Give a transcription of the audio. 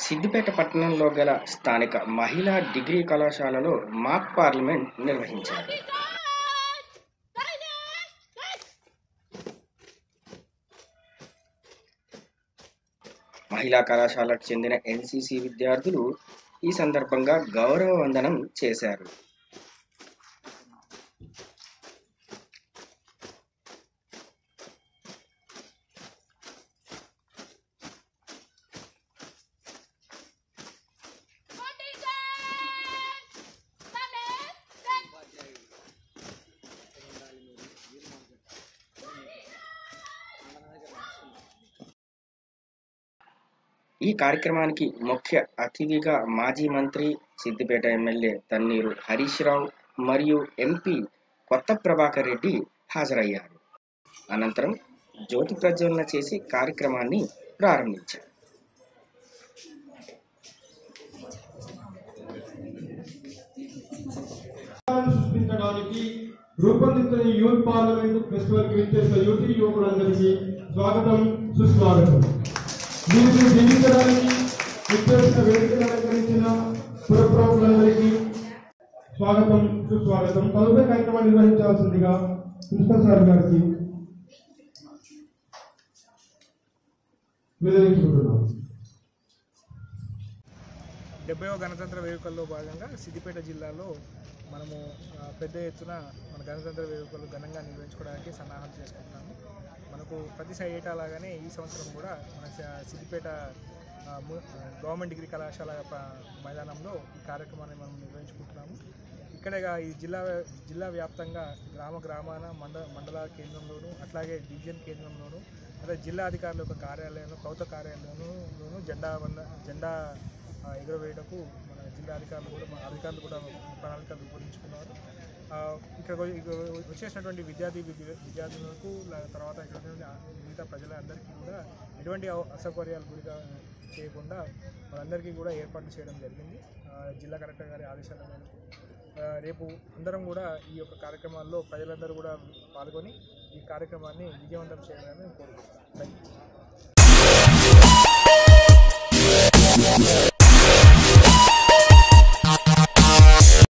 సిద్దిపేట పట్టణంలో గల స్థానిక మహిళా డిగ్రీ కళాశాలలో మాక్ పార్లమెంట్ నిర్వహించారు మహిళా కళాశాలకు చెందిన ఎన్సిసి విద్యార్థులు ఈ సందర్భంగా గౌరవ వందనం చేశారు ఈ కార్యక్రమానికి ముఖ్య అతిథిగా మాజీ మంత్రి సిద్దిపేట ఎమ్మెల్యే తన్నీరు హరీష్ రావు మరియు ఎంపీ కొత్త ప్రభాకర్ రెడ్డి హాజరయ్యారు అనంతరం జ్యోతి ప్రజ్వలన చేసి కార్యక్రమాన్ని ప్రారంభించారు సృష్టించడానికి రూపొందించిన ఈ యూత్ పార్లమెంట్ ఫెస్టివల్ కి విచ్చేసిన యువతి యువకులందరికీ స్వాగతం సుస్వాగతం దీనికి జీవించడానికి విచ్చేసిన వేదికను అలంకరించిన పుర ప్రముఖులందరికీ స్వాగతం సుస్వాగతం తదుపరి కార్యక్రమాన్ని నిర్వహించాల్సిందిగా ప్రిన్సిపల్ సార్ గారికి వివరించుకుంటున్నాం డెబ్బైవ గణతంత్ర వేడుకల్లో భాగంగా సిద్దిపేట జిల్లాలో మనము ఆ, పెద్ద ఎత్తున మన గణతంత్ర వేడుకలు ఘనంగా నిర్వహించుకోవడానికి సన్నాహాలు చేసుకుంటున్నాము మనకు ప్రతి ఏటా లాగానే ఈ సంవత్సరం కూడా మన స- సిద్దిపేట ఆ, ము- ఆ, గవర్నమెంట్ డిగ్రీ కళాశాల ప- మైదానంలో ఈ కార్యక్రమాన్ని మనం నిర్వహించుకుంటున్నాము ఇక్కడేగా ఈ జిల్లా జిల్లా వ్యాప్తంగా గ్రామ గ్రామాన మండ మండల కేంద్రంలోను అట్లాగే డివిజన్ కేంద్రంలోను అదే జిల్లా అధికారుల యొక్క కార్యాలయంలో ప్రభుత్వ కార్యాలయంలోను జెండా వంద జెండా ఆ, ఎగురవేయటకు మన జిల్లా అధికారులు కూడా మన అధికారులు కూడా ప్రణాళికలు రూపొందించుకున్నారు ఆ, ఇక్కడ కొ- ఇక్కడ వచ్చేసినటువంటి విద్యార్థి విద్య- విద్యార్థులకు ల- తర్వాత ఇక్కడ ఉన్నటువంటి ఆ మిగతా ప్రజలందరికీ కూడా ఎటువంటి అవ- అసౌకర్యాలు గురిగా చేయకుండా వాళ్ళందరికీ కూడా ఏర్పాట్లు చేయడం జరిగింది ఆ, జిల్లా కలెక్టర్ గారి ఆదేశాల మేరకు ఆ, రేపు అందరం కూడా ఈ యొక్క కార్యక్రమాల్లో ప్రజలందరూ కూడా పాల్గొని ఈ కార్యక్రమాన్ని విజయవంతం చేయాలని కోరుకుంటున్నాను థ్యాంక్ యూ